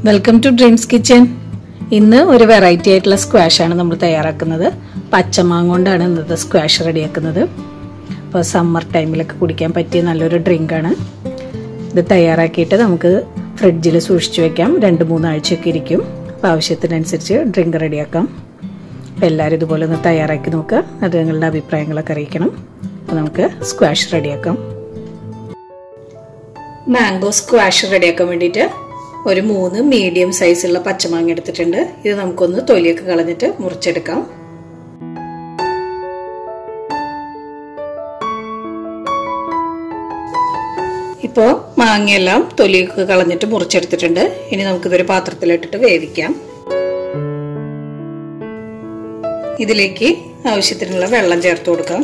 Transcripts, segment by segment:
welcome to dreams kitchen ഇന്ന് ഒരു variety ആയിട്ടുള്ള സ്ക്വാഷ് ആണ് നമ്മൾ തയ്യാറാക്കുന്നത് പച്ചമാങ്ങ കൊണ്ടാണ് ഇന്നത്തെ സ്ക്വാഷ് റെഡിയാക്കുന്നത് അപ്പോൾ സമ്മർ ടൈമിലൊക്കെ കുടിക്കാൻ പറ്റിയ നല്ലൊരു ഡ്രിങ്കാണ് ഇത് തയ്യാറാക്കിയിട്ട് നമുക്ക് ഫ്രിഡ്ജിൽ സൂക്ഷിച്ചു വെക്കാം രണ്ട് മൂന്നാഴ്ചയൊക്കെ ഇരിക്കും അപ്പോൾ ആവശ്യത്തിനനുസരിച്ച് ഡ്രിങ്ക് റെഡിയാക്കാം അപ്പോൾ എല്ലാവരും ഇതുപോലെ ഒന്ന് തയ്യാറാക്കി നോക്കുക അത് നിങ്ങളുടെ അഭിപ്രായങ്ങളൊക്കെ അറിയിക്കണം അപ്പോൾ നമുക്ക് സ്ക്വാഷ് റെഡിയാക്കാം മാംഗോ സ്ക്വാഷ് റെഡിയാക്കാൻ വേണ്ടിയിട്ട് ഒരു മൂന്ന് മീഡിയം സൈസുള്ള പച്ചമാങ്ങ എടുത്തിട്ടുണ്ട് ഇത് നമുക്കൊന്ന് തൊലിയൊക്കെ കളഞ്ഞിട്ട് മുറിച്ചെടുക്കാം ഇപ്പോൾ മാങ്ങയെല്ലാം തൊലിയൊക്കെ കളഞ്ഞിട്ട് മുറിച്ചെടുത്തിട്ടുണ്ട് ഇനി നമുക്കിതൊരു പാത്രത്തിലിട്ടിട്ട് വേവിക്കാം ഇതിലേക്ക് ആവശ്യത്തിനുള്ള വെള്ളം ചേർത്ത് കൊടുക്കാം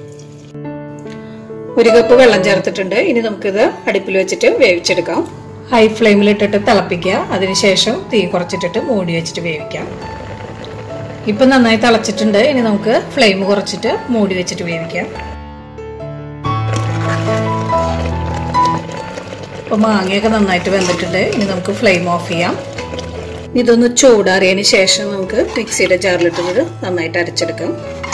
ഒരു കപ്പ് വെള്ളം ചേർത്തിട്ടുണ്ട് ഇനി നമുക്കിത് അടുപ്പിൽ വെച്ചിട്ട് വേവിച്ചെടുക്കാം ഹൈ ഫ്ലെയിമിൽ ഇട്ടിട്ട് തിളപ്പിക്കുക അതിനുശേഷം തീ കുറച്ചിട്ടിട്ട് മൂടി വെച്ചിട്ട് വേവിക്കാം ഇപ്പൊ നന്നായി തിളച്ചിട്ടുണ്ട് ഇനി നമുക്ക് ഫ്ലെയിം കുറച്ചിട്ട് മൂടി വെച്ചിട്ട് വേവിക്കാം ഇപ്പൊ മാങ്ങയൊക്കെ നന്നായിട്ട് വെന്തിട്ടുണ്ട് ഇനി നമുക്ക് ഫ്ലെയിം ഓഫ് ചെയ്യാം ഇതൊന്ന് ചൂടാറിയതിന് ശേഷം നമുക്ക് മിക്സിയുടെ ജാറിലിട്ടത് നന്നായിട്ട് അരച്ചെടുക്കാം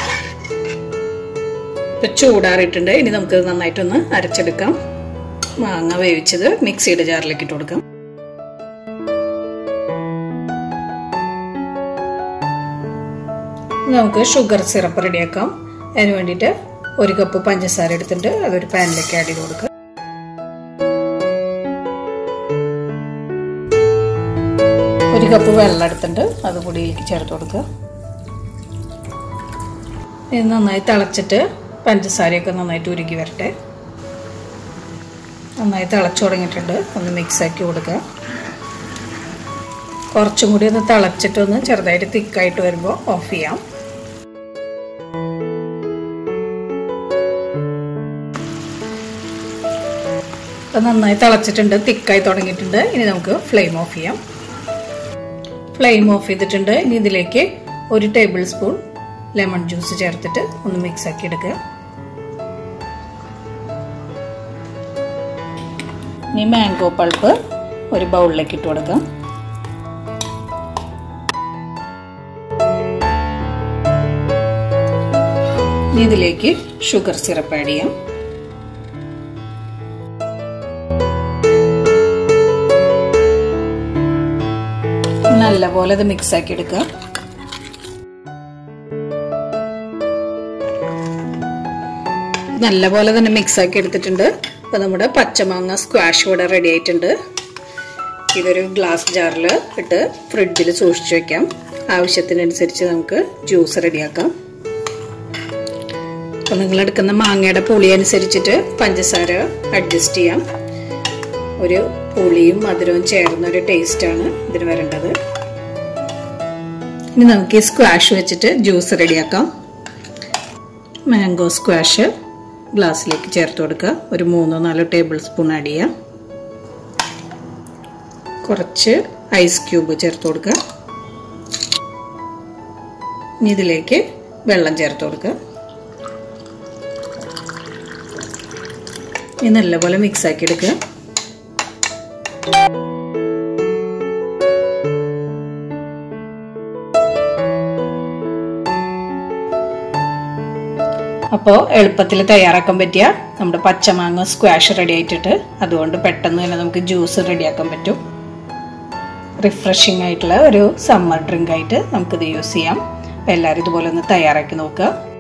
ഇപ്പൊ ചൂടാറിയിട്ടുണ്ട് ഇനി നമുക്ക് നന്നായിട്ടൊന്ന് അരച്ചെടുക്കാം മാങ്ങ വേവിച്ചത് മിക്സിയുടെ ജാറിലേക്ക് ഇട്ട് കൊടുക്കാം നമുക്ക് ഷുഗർ സിറപ്പ് റെഡിയാക്കാം അതിന് വേണ്ടിയിട്ട് ഒരു കപ്പ് പഞ്ചസാര എടുത്തിട്ട് അതൊരു പാനിലേക്ക് ആഡ് ചെയ്ത് കൊടുക്കുക ഒരു കപ്പ് വെള്ളം എടുത്തിട്ട് അത് പൊടിയിലേക്ക് ചേർത്ത് കൊടുക്കുക ഇത് നന്നായി തിളച്ചിട്ട് പഞ്ചസാരയൊക്കെ നന്നായിട്ട് ഉരുകി വരട്ടെ നന്നായി തിളച്ചു തുടങ്ങിയിട്ടുണ്ട് ഒന്ന് മിക്സ് ആക്കി കൊടുക്കുക കുറച്ചും കൂടി ഒന്ന് തിളച്ചിട്ടൊന്ന് ചെറുതായിട്ട് തിക്കായിട്ട് വരുമ്പോൾ ഓഫ് ചെയ്യാം ഇപ്പം നന്നായി തിളച്ചിട്ടുണ്ട് തിക്കായി തുടങ്ങിയിട്ടുണ്ട് ഇനി നമുക്ക് ഫ്ലെയിം ഓഫ് ചെയ്യാം ഫ്ലെയിം ഓഫ് ചെയ്തിട്ടുണ്ട് ഇനി ഇതിലേക്ക് ഒരു ടേബിൾ സ്പൂൺ ലെമൺ ജ്യൂസ് ചേർത്തിട്ട് ഒന്ന് മിക്സ് ആക്കി എടുക്കുക ഇനി മാംഗോ പൾപ്പ് ഒരു ബൗളിലേക്ക് ഇട്ട് കൊടുക്കാം ഇനി ഇതിലേക്ക് ഷുഗർ സിറപ്പ് ആഡ് ചെയ്യാം നല്ലപോലെ അത് മിക്സ് ആക്കി എടുക്കുക നല്ലപോലെ തന്നെ മിക്സ് ആക്കി എടുത്തിട്ടുണ്ട് അപ്പോൾ നമ്മുടെ പച്ചമാങ്ങ സ്ക്വാഷ് ഇവിടെ റെഡി ആയിട്ടുണ്ട് ഇതൊരു ഗ്ലാസ് ജാറിൽ ഇട്ട് ഫ്രിഡ്ജിൽ സൂക്ഷിച്ചു വെക്കാം ആവശ്യത്തിനനുസരിച്ച് നമുക്ക് ജ്യൂസ് റെഡിയാക്കാം അപ്പോൾ നിങ്ങൾ എടുക്കുന്ന മാങ്ങയുടെ പുളി അനുസരിച്ചിട്ട് പഞ്ചസാര അഡ്ജസ്റ്റ് ചെയ്യാം ഒരു പുളിയും മധുരവും ചേർന്ന ഒരു ടേസ്റ്റാണ് ഇതിന് വരേണ്ടത് ഇനി നമുക്ക് ഈ സ്ക്വാഷ് വെച്ചിട്ട് ജ്യൂസ് റെഡിയാക്കാം മാംഗോ സ്ക്വാഷ് ഗ്ലാസ്സിലേക്ക് ചേർത്ത് കൊടുക്കുക ഒരു മൂന്നോ നാലോ ടേബിൾ സ്പൂൺ ആഡ് ചെയ്യാം കുറച്ച് ഐസ് ക്യൂബ് ചേർത്ത് കൊടുക്കുക ഇനി ഇതിലേക്ക് വെള്ളം ചേർത്ത് കൊടുക്കുക ഇനി നല്ലപോലെ മിക്സ് ആക്കി എടുക്കുക അപ്പോൾ എളുപ്പത്തിൽ തയ്യാറാക്കാൻ പറ്റിയ നമ്മുടെ പച്ചമാങ്ങ സ്ക്വാഷ് റെഡി ആയിട്ടിട്ട് അതുകൊണ്ട് പെട്ടെന്ന് തന്നെ നമുക്ക് ജ്യൂസ് റെഡിയാക്കാൻ പറ്റും റിഫ്രഷിംഗ് ആയിട്ടുള്ള ഒരു സമ്മർ ഡ്രിങ്ക് ആയിട്ട് നമുക്കിത് യൂസ് ചെയ്യാം അപ്പോൾ എല്ലാവരും ഇതുപോലെ ഒന്ന് തയ്യാറാക്കി നോക്കുക